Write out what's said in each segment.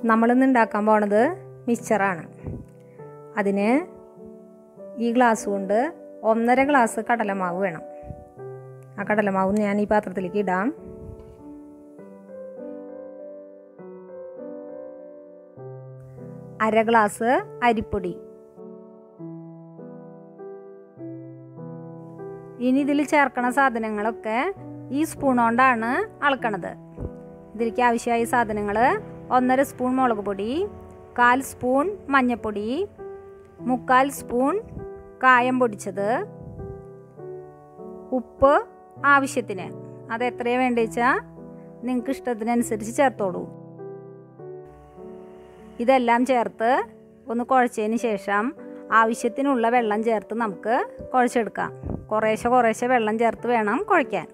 നമ്മളിന്ന് ഉണ്ടാക്കാൻ പോണത് മിക്സറാണ് അതിന് ഈ ഗ്ലാസ് കൊണ്ട് ഒന്നര ഗ്ലാസ് കടലമാവ് വേണം ആ കടലമാവ് ഞാൻ ഈ പാത്രത്തിലേക്ക് ഇടാം അര ഗ്ലാസ് അരിപ്പൊടി ഇനി ഇതിൽ ചേർക്കണ സാധനങ്ങളൊക്കെ ഈ സ്പൂൺ കൊണ്ടാണ് അളക്കണത് ഇതിലേക്ക് ആവശ്യമായ സാധനങ്ങൾ ഒന്നര സ്പൂൺ മുളക് പൊടി കാൽ സ്പൂൺ മഞ്ഞൾപ്പൊടി മുക്കാൽ സ്പൂൺ കായം പൊടിച്ചത് ഉപ്പ് ആവശ്യത്തിന് അത് എത്രയാണ് വേണ്ടി വെച്ചാൽ നിങ്ങൾക്ക് ഇഷ്ടത്തിനനുസരിച്ച് ചേർത്തോളൂ ഇതെല്ലാം ചേർത്ത് ഒന്ന് കുഴച്ചതിന് ശേഷം ആവശ്യത്തിനുള്ള വെള്ളം ചേർത്ത് നമുക്ക് കുഴച്ചെടുക്കാം കുറേശ്ശെ കുറേശ്ശെ വെള്ളം ചേർത്ത് വേണം കുഴയ്ക്കാൻ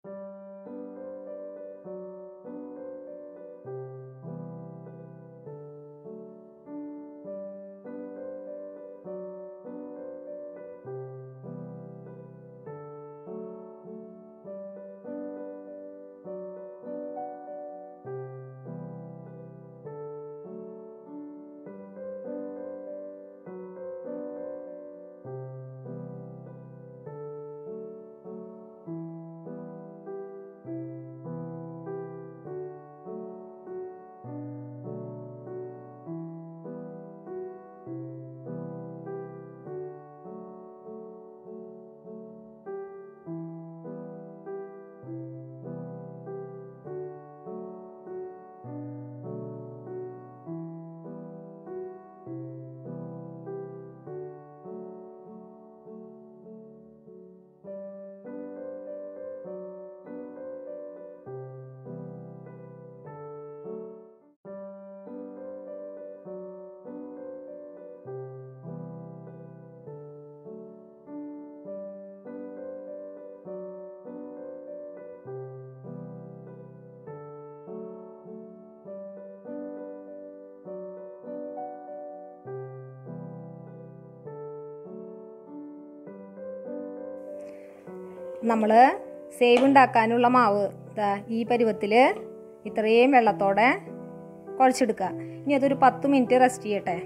നമ്മൾ സേവ് ഉണ്ടാക്കാനുള്ള മാവ് ദാ ഈ പരുവത്തിൽ ഇത്രയും വെള്ളത്തോടെ കുഴച്ചെടുക്കുക ഇനി അതൊരു പത്ത് മിനിറ്റ് റെസ്റ്റ് ചെയ്യട്ടെ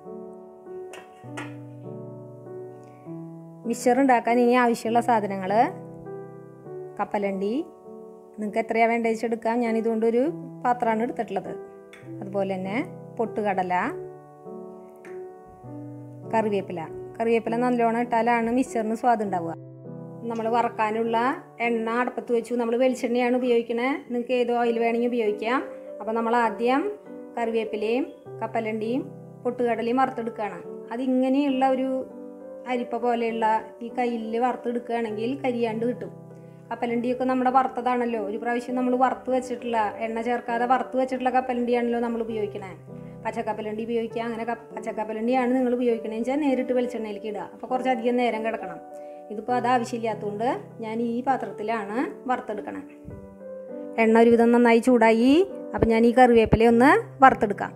മിക്സർ ഉണ്ടാക്കാൻ ഇനി ആവശ്യമുള്ള സാധനങ്ങൾ കപ്പലണ്ടി നിങ്ങൾക്ക് എത്രയാണ് വേണ്ടത് വെച്ചെടുക്കാം ഞാൻ ഇതുകൊണ്ടൊരു പാത്രമാണ് എടുത്തിട്ടുള്ളത് അതുപോലെ തന്നെ പൊട്ടുകടല കറിവേപ്പില കറിവേപ്പില നല്ലോണം ഇട്ടാലാണ് മിക്സറിന് സ്വാദ് ഉണ്ടാവുക നമ്മൾ വറക്കാനുള്ള എണ്ണ അടുപ്പത്ത് വെച്ചു നമ്മൾ വെളിച്ചെണ്ണയാണ് ഉപയോഗിക്കണത് നിങ്ങൾക്ക് ഏത് ഓയിൽ വേണമെങ്കിൽ ഉപയോഗിക്കാം അപ്പോൾ നമ്മൾ ആദ്യം കറിവേപ്പിലയും കപ്പലണ്ടിയും പൊട്ടുകടലയും വറുത്തെടുക്കുകയാണ് അതിങ്ങനെയുള്ള ഒരു അരിപ്പ പോലെയുള്ള ഈ കയ്യിൽ വറുത്തെടുക്കുകയാണെങ്കിൽ കരിയാണ്ട് കിട്ടും കപ്പലണ്ടിയൊക്കെ നമ്മുടെ വറുത്തതാണല്ലോ ഒരു പ്രാവശ്യം നമ്മൾ വറുത്ത് വെച്ചിട്ടുള്ള എണ്ണ ചേർക്കാതെ വറുത്ത് വെച്ചിട്ടുള്ള കപ്പലണ്ടിയാണല്ലോ നമ്മൾ ഉപയോഗിക്കണേ പച്ചക്കപ്പലണ്ടി ഉപയോഗിക്കുക അങ്ങനെ പച്ചക്കപ്പലണ്ടിയാണ് നിങ്ങൾ ഉപയോഗിക്കണമെന്ന് വെച്ചാൽ നേരിട്ട് വെളിച്ചെണ്ണയിലേക്ക് ഇടുക അപ്പോൾ കുറച്ചധികം നേരം കിടക്കണം ഇതിപ്പോൾ അത് ആവശ്യമില്ലാത്തതുകൊണ്ട് ഞാൻ ഈ പാത്രത്തിലാണ് വറുത്തെടുക്കണേ എണ്ണ ഒരുവിധം നന്നായി ചൂടായി അപ്പം ഞാൻ ഈ കറിവേപ്പില ഒന്ന് വറുത്തെടുക്കാം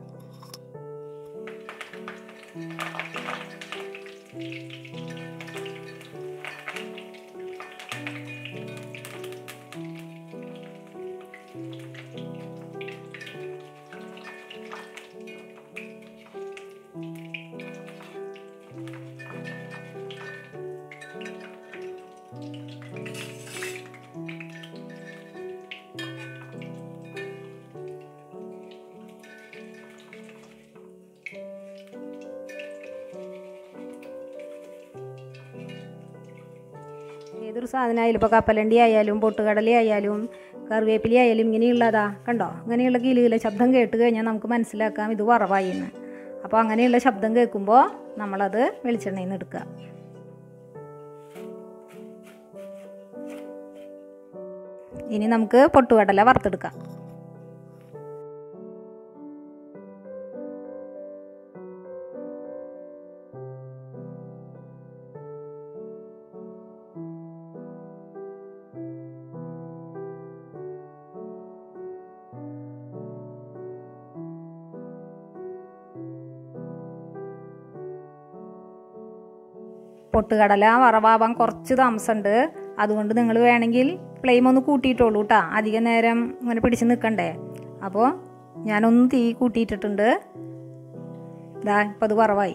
ഏതൊരു സാധനമായാലും ഇപ്പോൾ കപ്പലണ്ടി ആയാലും പൊട്ടുകടല ആയാലും കറിവേപ്പില ആയാലും ഇങ്ങനെയുള്ളതാ കണ്ടോ ഇങ്ങനെയുള്ള കിലുകില ശബ്ദം കേട്ട് കഴിഞ്ഞാൽ നമുക്ക് മനസ്സിലാക്കാം ഇത് വറവായി എന്ന് അപ്പോൾ അങ്ങനെയുള്ള ശബ്ദം കേൾക്കുമ്പോൾ നമ്മളത് വെളിച്ചെണ്ണയിൽ നിന്ന് എടുക്കുക ഇനി നമുക്ക് പൊട്ടുകടല വറുത്തെടുക്കാം പൊട്ടുകടല വറവാവാൻ കുറച്ച് താമസമുണ്ട് അതുകൊണ്ട് നിങ്ങൾ വേണമെങ്കിൽ ഫ്ലെയിം ഒന്ന് കൂട്ടിയിട്ടോളൂ കേട്ടോ അധികം നേരം ഇങ്ങനെ പിടിച്ച് നിൽക്കണ്ടേ അപ്പോൾ ഞാനൊന്ന് തീ കൂട്ടിയിട്ടിട്ടുണ്ട് ഇതാ ഇപ്പം അത് വറവായി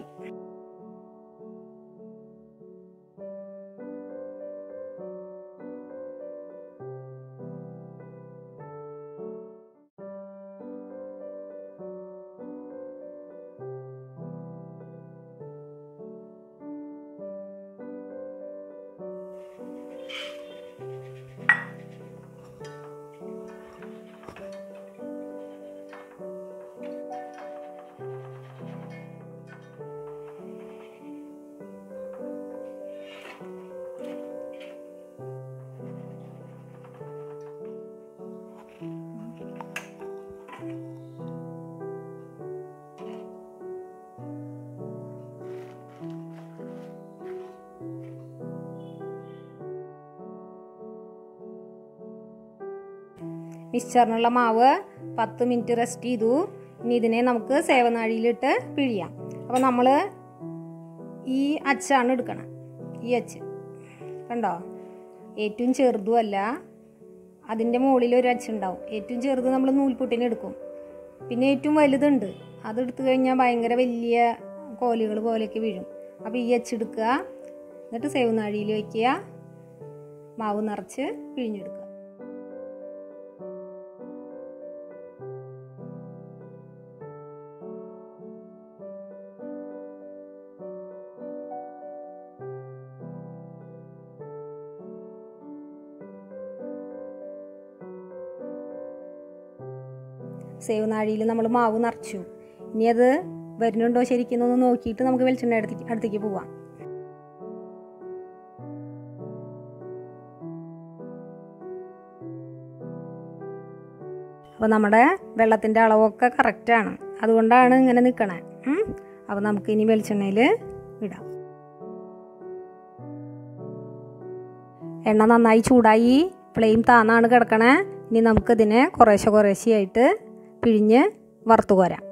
മിക്സ്ചറിനുള്ള മാവ് പത്ത് മിനിറ്റ് റെസ്റ്റ് ചെയ്തു ഇനി ഇതിനെ നമുക്ക് സേവനാഴിയിലിട്ട് പിഴിയാം അപ്പോൾ നമ്മൾ ഈ അച്ചാണ് എടുക്കണം ഈ അച്ച് കണ്ടോ ഏറ്റവും ചെറുതും അല്ല അതിൻ്റെ മുകളിൽ ഒരു അച്ചുണ്ടാവും ഏറ്റവും ചെറുത് നമ്മൾ നൂൽപുട്ടിന് എടുക്കും പിന്നെ ഏറ്റവും വലുതുണ്ട് അതെടുത്തു കഴിഞ്ഞാൽ ഭയങ്കര വലിയ കോലുകൾ പോലെയൊക്കെ വീഴും അപ്പോൾ ഈ അച്ചെടുക്കുക എന്നിട്ട് സേവനാഴിയിൽ വയ്ക്കുക മാവ് നിറച്ച് പിഴിഞ്ഞെടുക്കുക സേവ് നാഴിയിൽ നമ്മൾ മാവ് നിറച്ചു ഇനി അത് വരുന്നുണ്ടോ ശരിക്കുന്നൊന്ന് നോക്കിയിട്ട് നമുക്ക് വെളിച്ചെണ്ണ അടുത്തേക്ക് അടുത്തേക്ക് പോവാം അപ്പോൾ നമ്മുടെ വെള്ളത്തിൻ്റെ അളവൊക്കെ കറക്റ്റാണ് അതുകൊണ്ടാണ് ഇങ്ങനെ നിൽക്കണേ അപ്പോൾ നമുക്ക് ഇനി വെളിച്ചെണ്ണയിൽ ഇടാം എണ്ണ നന്നായി ചൂടായി ഫ്ലെയിം താന്നാണ് കിടക്കണേ ഇനി നമുക്കിതിനെ കുറേശ്ശെ കുറേശ്ശെയായിട്ട് പിഴിഞ്ഞ് വറുത്തു കോരാം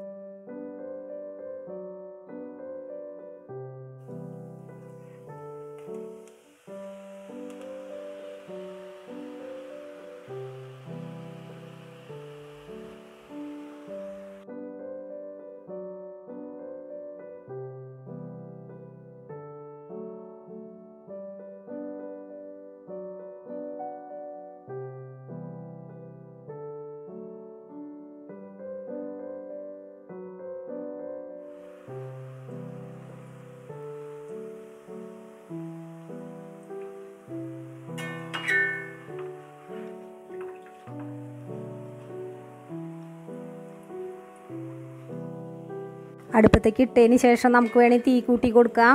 അടുപ്പത്തേക്ക് ഇട്ടതിന് ശേഷം നമുക്ക് വേണമെങ്കിൽ തീ കൂട്ടി കൊടുക്കാം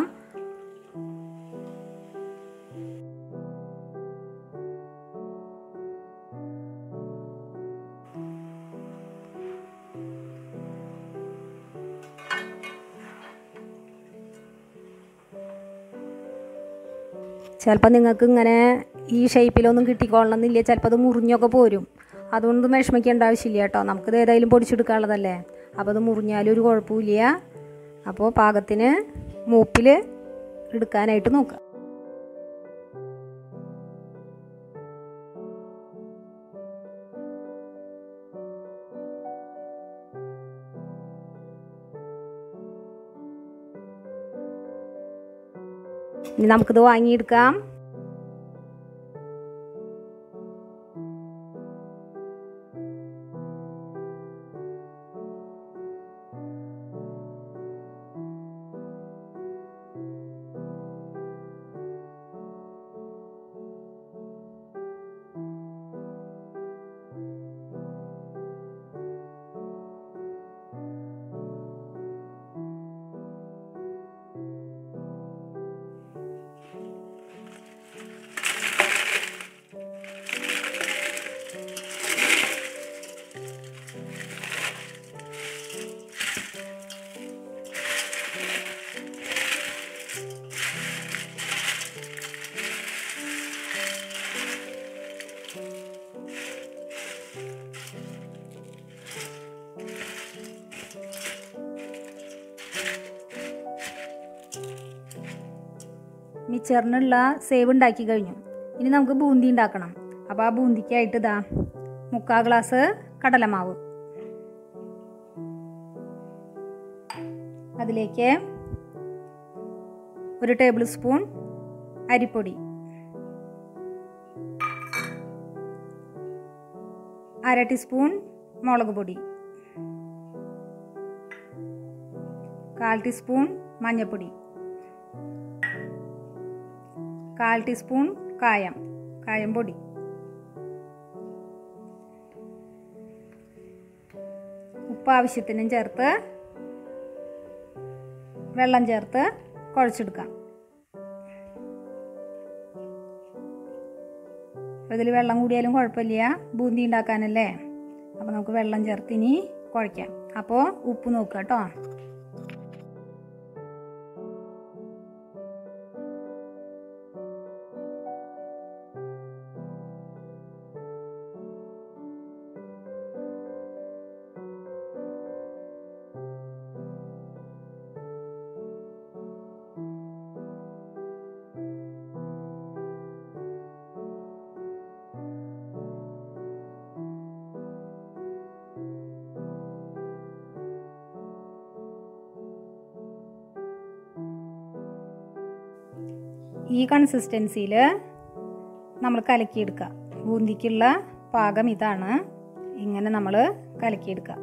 ചിലപ്പോൾ നിങ്ങൾക്ക് ഇങ്ങനെ ഈ ഷേപ്പിലൊന്നും കിട്ടിക്കൊള്ളണമെന്നില്ല ചിലപ്പോൾ അത് മുറിഞ്ഞൊക്കെ പോരും അതുകൊണ്ട് വിഷമിക്കേണ്ട ആവശ്യമില്ല കേട്ടോ നമുക്കിത് ഏതായാലും പൊടിച്ചെടുക്കാനുള്ളതല്ലേ അപ്പോൾ അത് മുറിഞ്ഞാലും ഒരു കുഴപ്പമില്ല അപ്പോൾ പാകത്തിന് മൂപ്പിൽ എടുക്കാനായിട്ട് നോക്കുക ഇനി നമുക്കിത് വാങ്ങിയെടുക്കാം മിച്ചറിനുള്ള സേവ് ഉണ്ടാക്കി കഴിഞ്ഞു ഇനി നമുക്ക് ബൂന്തി ഉണ്ടാക്കണം അപ്പോൾ ആ ബൂന്തിക്കായിട്ട് ഇതാ മുക്കാൽ ഗ്ലാസ് കടലമാവ് അതിലേക്ക് ഒരു ടേബിൾ സ്പൂൺ അരിപ്പൊടി അര ടീസ്പൂൺ മുളക് പൊടി കാൽ ടീസ്പൂൺ മഞ്ഞൾപ്പൊടി കാൽ ടീസ്പൂൺ കായം കായം പൊടി ഉപ്പ് ആവശ്യത്തിനും ചേർത്ത് വെള്ളം ചേർത്ത് കുഴച്ചെടുക്കാം ഇതിൽ വെള്ളം കൂടിയാലും കുഴപ്പമില്ല ബൂന്തി ഉണ്ടാക്കാനല്ലേ അപ്പോൾ നമുക്ക് വെള്ളം ചേർത്ത് ഇനി കുഴയ്ക്കാം അപ്പോൾ ഉപ്പ് നോക്കുക കേട്ടോ ഈ കൺസിസ്റ്റൻസിയിൽ നമ്മൾ കലക്കിയെടുക്കുക ബൂന്തിക്കുള്ള പാകം ഇതാണ് ഇങ്ങനെ നമ്മൾ കലക്കിയെടുക്കുക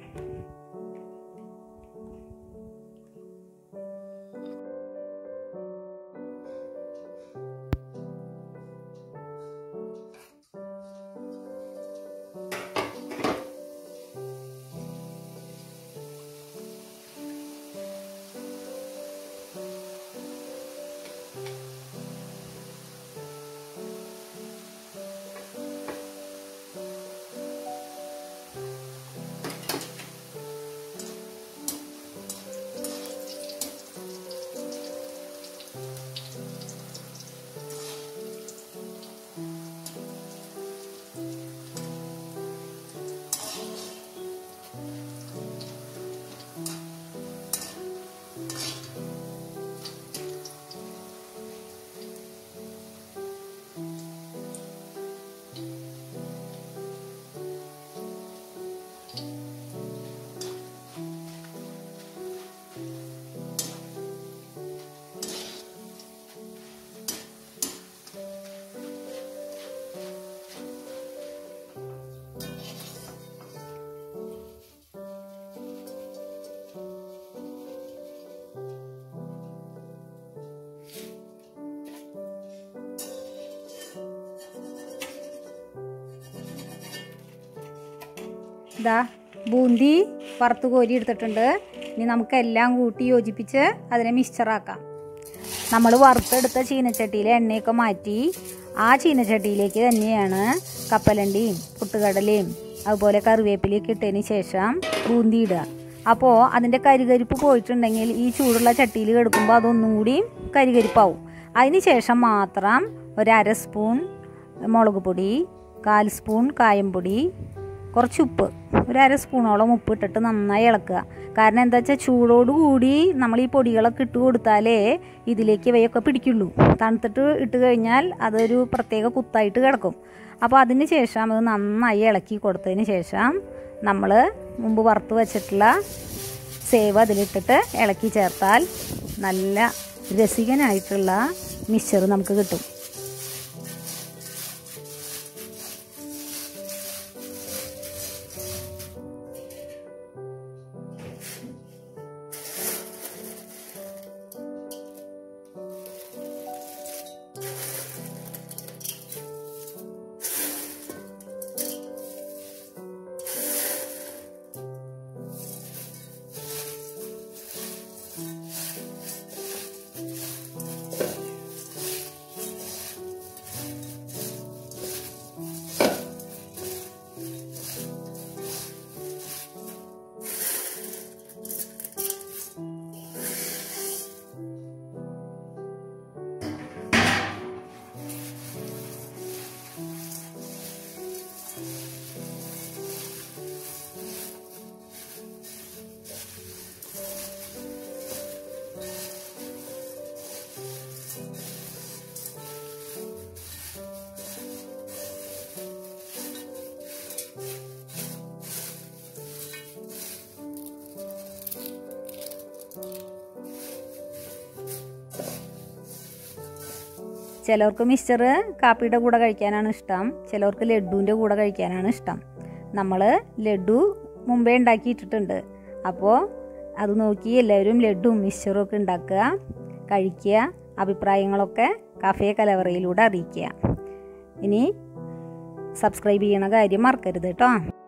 ഇതാ ബൂന്തി വറുത്ത് കോരി എടുത്തിട്ടുണ്ട് ഇനി നമുക്ക് എല്ലാം കൂട്ടി യോജിപ്പിച്ച് അതിനെ മിക്സ്ചറാക്കാം നമ്മൾ വറുത്തെടുത്ത ചീനച്ചട്ടിയിലെ എണ്ണയൊക്കെ മാറ്റി ആ ചീനച്ചട്ടിയിലേക്ക് തന്നെയാണ് കപ്പലണ്ടിയും പുട്ടുകടലയും അതുപോലെ കറിവേപ്പിലയൊക്കെ ഇട്ടതിന് ശേഷം ബൂന്തി ഇടുക അപ്പോൾ അതിൻ്റെ കരികരിപ്പ് പോയിട്ടുണ്ടെങ്കിൽ ഈ ചൂടുള്ള ചട്ടിയിൽ കിടക്കുമ്പോൾ അതൊന്നും കൂടി കരികരിപ്പാവും അതിന് ശേഷം മാത്രം ഒരു അര സ്പൂൺ മുളക് പൊടി കാൽ സ്പൂൺ കായം പൊടി കുറച്ച് ഉപ്പ് ഒരു അര സ്പൂണോളം ഉപ്പ് ഇട്ടിട്ട് നന്നായി ഇളക്കുക കാരണം എന്താ വെച്ചാൽ ചൂടോടുകൂടി നമ്മൾ ഈ പൊടികളൊക്കെ ഇട്ട് കൊടുത്താലേ ഇതിലേക്ക് ഇവയൊക്കെ പിടിക്കുള്ളൂ തണുത്തിട്ട് ഇട്ട് കഴിഞ്ഞാൽ അതൊരു പ്രത്യേക കുത്തായിട്ട് കിടക്കും അപ്പോൾ അതിന് ശേഷം അത് നന്നായി ഇളക്കി കൊടുത്തതിന് ശേഷം നമ്മൾ മുമ്പ് വറുത്ത് വെച്ചിട്ടുള്ള സേവ് അതിലിട്ടിട്ട് ഇളക്കി ചേർത്താൽ നല്ല രസികനായിട്ടുള്ള മിക്സർ നമുക്ക് കിട്ടും ചിലർക്ക് മിക്സ്ചർ കാപ്പിയുടെ കൂടെ കഴിക്കാനാണ് ഇഷ്ടം ചിലർക്ക് ലഡുവിൻ്റെ കൂടെ കഴിക്കാനാണ് ഇഷ്ടം നമ്മൾ ലഡു മുമ്പേ ഉണ്ടാക്കിയിട്ടിട്ടുണ്ട് അപ്പോൾ അത് നോക്കി എല്ലാവരും ലഡുവും മിക്സ്ചറും ഒക്കെ ഉണ്ടാക്കുക കഴിക്കുക അഭിപ്രായങ്ങളൊക്കെ കഫേ കലവറയിലൂടെ അറിയിക്കുക ഇനി സബ്സ്ക്രൈബ് ചെയ്യണ കാര്യം മറക്കരുത് കേട്ടോ